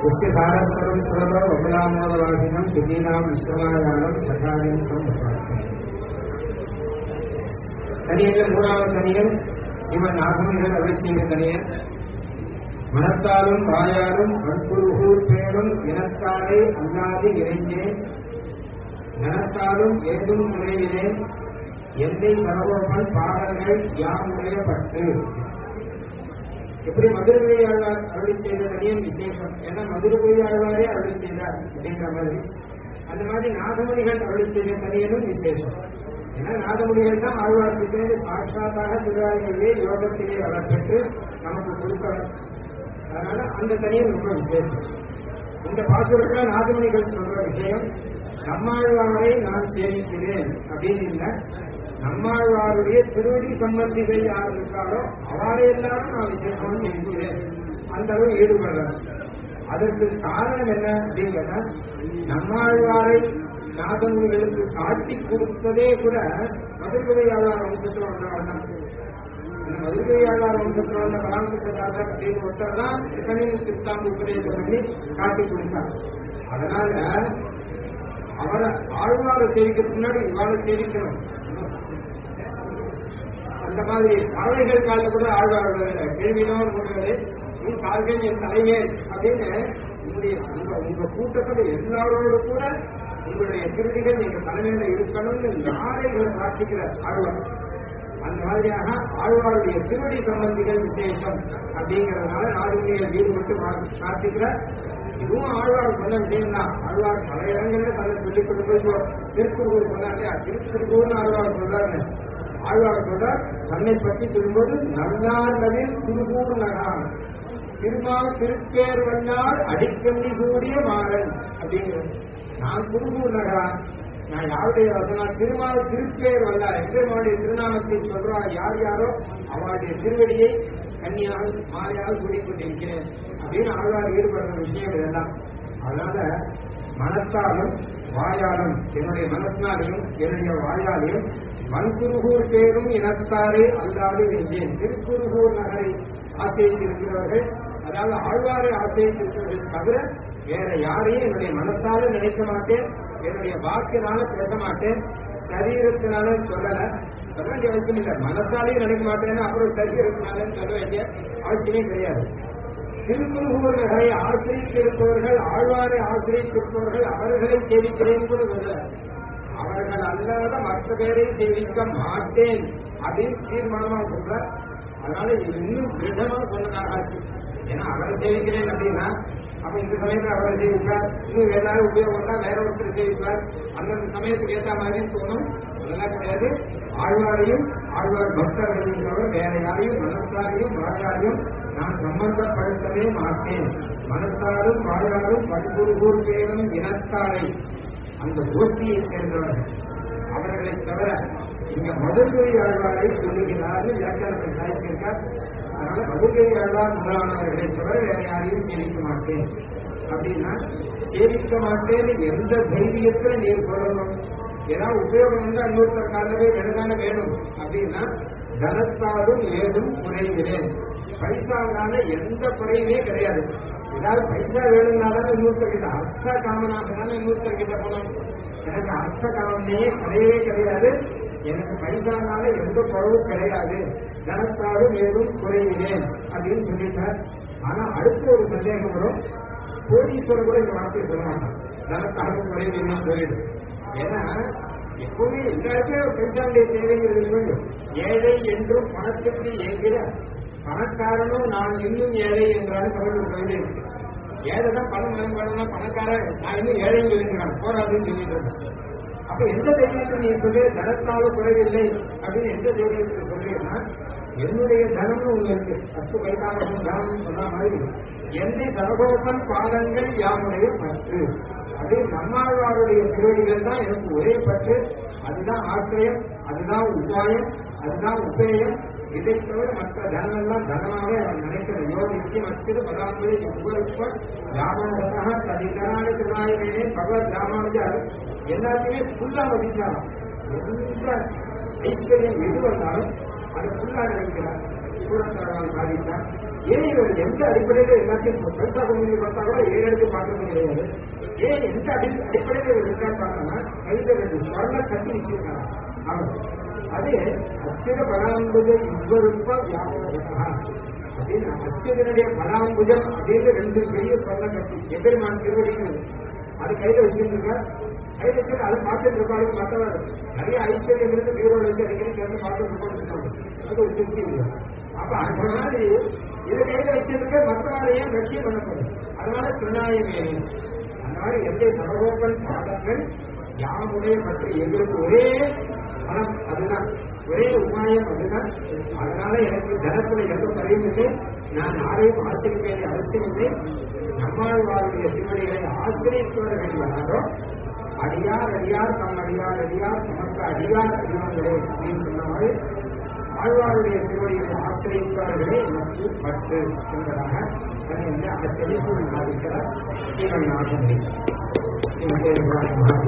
यस्य सारस्वरं सुरतो वकुलामोदवासिनं सुखीनां विश्वमायानं சகாரியம் தனியர்கள் மூணாவது தனியன் சிவன் நாகமிகள் அருள் செய்த தனியன் மனத்தாலும் வாயாலும் வன்புருகூர் பேரும் இனத்தாலே அல்லாது இறைஞ்சேன் நனத்தாலும் ஏதும் முறையிலேன் எந்தை சரகோபன் பாடல்கள் யாமுடைய பட்டு எப்படி மதுரகுடியாழ்வார் அருளி செய்த தனியும் விசேஷம் ஏன்னா மதுரகுடியாழ்வாரே அருளி செய்தார் அப்படிங்கிற மாதிரி அந்த மாதிரி நாகமணிகள் அருளி செய்த தனியனும் விசேஷம் ஏன்னா நாகமணிகள் தான் ஆழ்வார்க்கிட்டே சாட்சாத்தாக திருவாரிகளிலே யோகத்திலே வளர்ப்பெற்று நமக்கு கொடுக்கிறார் அதனால அந்த தனியும் ரொம்ப விசேஷம் இந்த பாசுரத்துல நாகமணிகள் சொல்ற விஷயம் நம்மாழ்வாரை நான் சேமிக்கிறேன் அப்படின்னு இல்லை நம்மாழ்வாருடைய திருவடி சம்பந்திகள் யார் இருக்காரோ அவரை எல்லாரும் நான் விசேஷமா சேமிக்கிறேன் அந்த அளவு ஈடுபடுறேன் அதற்கு காரணம் என்ன அப்படின்னா நம்மாழ்வாரை நாகங்களுக்கு காட்டி கொடுத்ததே கூட மதுர்கதையாளர் வம்சத்தில் வந்தவர் தான் இந்த மதுரையாளர் வம்சத்தில் வந்த பராமரிசதாரர் அப்படின்னு ஒருத்தர் தான் இத்தனையும் சித்தாந்த உபதேசம் பண்ணி காட்டி கொடுத்தார் அதனால அவரை ஆழ்வாரை சேவிக்கிறதுக்கு முன்னாடி இவாளை சேவிக்கணும் அந்த மாதிரி பறவைகள் காலில் கூட ஆழ்வார்கள் கேள்வினோர் போடுறது நீ கால்கள் என் தலையே அப்படின்னு உங்களுடைய உங்க உங்க கூட்டத்தில் எல்லாரோடு கூட உங்களுடைய திருடிகள் நீங்க தலைமையில இருக்கணும்னு நாளைகளை பிரார்த்திக்கிற ஆழ்வார் அந்த மாதிரியாக ஆழ்வாருடைய திருவடி சம்பந்திகள் விசேஷம் அப்படிங்கறதுனால நாடுகளில் வீடு விட்டு பிரார்த்திக்கிற இதுவும் ஆழ்வார் சொன்ன விஷயம் தான் ஆழ்வார் பல இடங்கள்ல தன்னை சொல்லிக் கொண்டு போய் திருக்குறுகூர் சொன்னாங்க திருக்குறுகூர்னு ஆழ்வார் சொல்றாரு ஆழ்வார் சொல்றார் தன்னை பற்றி சொல்லும்போது நல்லார் நவில் குருகூர் நகான் திருமால் திருப்பேர் வந்தால் அடிக்கண்டி கூடிய மாறன் அப்படிங்கிறது நான் குருகூர் நகான் நான் யாருடைய வசனம் திருமால் திருப்பேர் வல்ல எங்கேருமாவுடைய திருநாமத்தை சொல்றா யார் யாரோ அவருடைய திருவடியை கன்னியாக மாலையாக கூடிக்கொண்டிருக்கிறேன் அப்படின்னு ஆழ்வார் ஈடுபடுற விஷயம் இதெல்லாம் அதனால மனத்தாலும் வாயாலும் என்னுடைய மனசினாலையும் என்னுடைய வாயாலையும் வன்குருகூர் பேரும் இனத்தாரே அல்லாது வென்றேன் திருக்குருகூர் நகரை ஆசைத்திருக்கிறவர்கள் அதாவது ஆழ்வாரை ஆசைத்திருக்கிறவர்கள் தவிர வேற யாரையும் என்னுடைய மனசால நினைக்க மாட்டேன் என்னுடைய வாக்கினால பேச மாட்டேன் சரீரத்தினால சொல்லல சொல்ல வேண்டிய அவசியம் இல்லை மனசாலையும் நினைக்க மாட்டேன்னு அப்புறம் சரீரத்தினால சொல்ல வேண்டிய அவசியமே கிடையாது திருக்குறுகூர் நகரை ஆசிரித்திருப்பவர்கள் ஆழ்வாரை ஆசிரித்திருப்பவர்கள் அவர்களை சேவிக்கிறேன் கூட சொல்ல அவர்கள் அல்லாத மற்ற பேரை சேவிக்க மாட்டேன் அப்படின்னு தீர்மானமா சொல்ற அதனால இது இன்னும் திருடமா சொன்னதாக ஆச்சு ஏன்னா அவரை சேவிக்கிறேன் அப்படின்னா அப்ப இந்த சமயத்தில் அவரை சேவிப்பார் இன்னும் எல்லாரும் உபயோகம் தான் வேற ஒருத்தர் சேவிப்பார் அந்தந்த சமயத்துக்கு ஏற்ற மாதிரி தோணும் அதெல்லாம் கிடையாது ஆழ்வாரையும் ஆழ்வார் பக்தர்களையும் தவிர வேற யாரையும் மனசாரையும் வாயாரையும் நான் சம்பந்தப்படுத்தவே மாட்டேன் மனத்தாரும் வாயாரும் பண்புருகூர் பேரும் இனத்தாரை அந்த கோஷ்டியை சேர்ந்தவர்கள் அவர்களை தவிர இங்க மதுரை ஆழ்வாரை சொல்லுகிறார்கள் வியாக்கியானத்தில் சாதிச்சிருக்கார் அதனால மதுரை ஆழ்வார் முதலானவர்களை தவிர வேற யாரையும் சேவிக்க மாட்டேன் அப்படின்னா சேவிக்க மாட்டேன்னு எந்த தைரியத்துல நீர் சொல்லணும் ஏதாவது உபயோகம் வந்து இன்னொருத்தர் காலவே வேணுதானே வேணும் அப்படின்னா தனத்தாலும் ஏதும் குறைகிறேன் பைசாவால எந்த குறையுமே கிடையாது ஏதாவது பைசா வேணும்னாலும் இன்னொருத்தர் கிட்ட அர்த்த காமனாக தானே இன்னொருத்தர் கிட்ட போனோம் எனக்கு அர்த்த காமனையே கிடையவே கிடையாது எனக்கு பைசானால எந்த குறவும் கிடையாது தனத்தாலும் ஏதும் குறைகிறேன் அப்படின்னு சொல்லிட்டார் ஆனா அடுத்து ஒரு சந்தேகம் வரும் கோடீஸ்வரர் கூட இந்த வார்த்தையை சொல்ல மாட்டான் தனத்தாலும் குறைகிறேன்னு சொல்லிடு ஏன்னா எப்பவுமே எல்லாருமே பைசாவுடைய தேவைங்கிறது வேண்டும் ஏழை என்றும் பணத்துக்கு ஏங்கிற பணக்காரனும் நான் இன்னும் ஏழை என்றாலும் தமிழ் ஒரு கவிதை இருக்கு ஏழை தான் பணம் வேணும் பணக்காரன் நான் இன்னும் ஏழைங்க இருக்கிறான் போராதுன்னு சொல்லிட்டு இருக்கேன் அப்ப எந்த தைரியத்தில் நீ சொல்லு தனத்தால குறைவில்லை அப்படின்னு எந்த தைரியத்தில் சொல்றீங்கன்னா என்னுடைய தனம்னு ஒண்ணு இருக்கு அஸ்து வைகாமகம் தனம் சொன்ன மாதிரி என்னை சடகோபன் பாதங்கள் யாமுடைய பற்று அது நம்மாழ்வாருடைய திருவடிகள் தான் எனக்கு ஒரே பற்று அதுதான் ஆசிரியம் அதுதான் உபாயம் அதுதான் உபேயம் இதை தவிர மற்ற தனமெல்லாம் தனமாகவே அவன் நினைக்கிற யோகிக்கு மற்றது பதாம்பது உபரிப்ப ராமனோகா ததிகரான திருநாயகனே பகவத் ராமானுஜர் எல்லாத்தையுமே ஃபுல்லா மதிச்சாராம் எந்த ஐஸ்வர்யம் எது வந்தாலும் அதை ஃபுல்லா நினைக்கிறார் சூழத்தாரால் சாதித்தார் ஏன் இவர் எந்த அடிப்படையில் எல்லாத்தையும் பைசா கொண்டு பார்த்தா கூட ஏழு எடுத்து பார்க்க கிடையாது ஏன் எந்த அடி அடிப்படையில் இவர் இருக்கா பார்த்தோம்னா கையில ரெண்டு சொல்ல கட்டி வச்சிருக்காங்க அவர் அது அச்சிர பலாம்புஜ இவ்வருப்ப வியாபாரா அப்படின்னு அச்சதனுடைய பலாம்புஜம் அப்படின்னு ரெண்டு பெரிய சொல்ல கட்டி எபெருமான் திருவடிகள் அது கையில வச்சிருக்கார் கையில வச்சு அதை பார்த்துட்டு இருப்பாரு மற்றவர் நிறைய ஐஸ்வர்யம் இருந்து பீரோட வச்சு அடிக்கடி சேர்ந்து பார்த்துட்டு இருப்பாங்க அது ஒரு திருப்தி இல்லை அப்ப அந்த மாதிரி இதை கையில வச்சிருக்க மற்றவரையும் லட்சியம் பண்ணப்படும் அதனால திருநாயமே அந்த மாதிரி எந்த சடகோப்பன் பாதங்கள் யாமுடைய மற்ற எங்களுக்கு ஒரே பணம் அதுதான் ஒரே உபாயம் அதுதான் அதனால எனக்கு தனத்துல எந்த குறையும் இல்லை நான் யாரையும் ஆசிரிக்க வேண்டிய அவசியம் இல்லை நம்மாழ்வாருடைய திருவடிகளை ஆசிரியத்தவர்கள் யாரோ அடியார் அடியார் தம் அடியார் அடியார் தமக்கு அடியார் அடியார்களே அப்படின்னு சொன்ன மாதிரி ஆழ்வாருடைய திருவடிகளை ஆசிரியத்தவர்களே எனக்கு பட்டு என்பதாக தன்னை வந்து அந்த செழிப்பு சாதிக்கிறார் ஸ்ரீமன் நாகமணி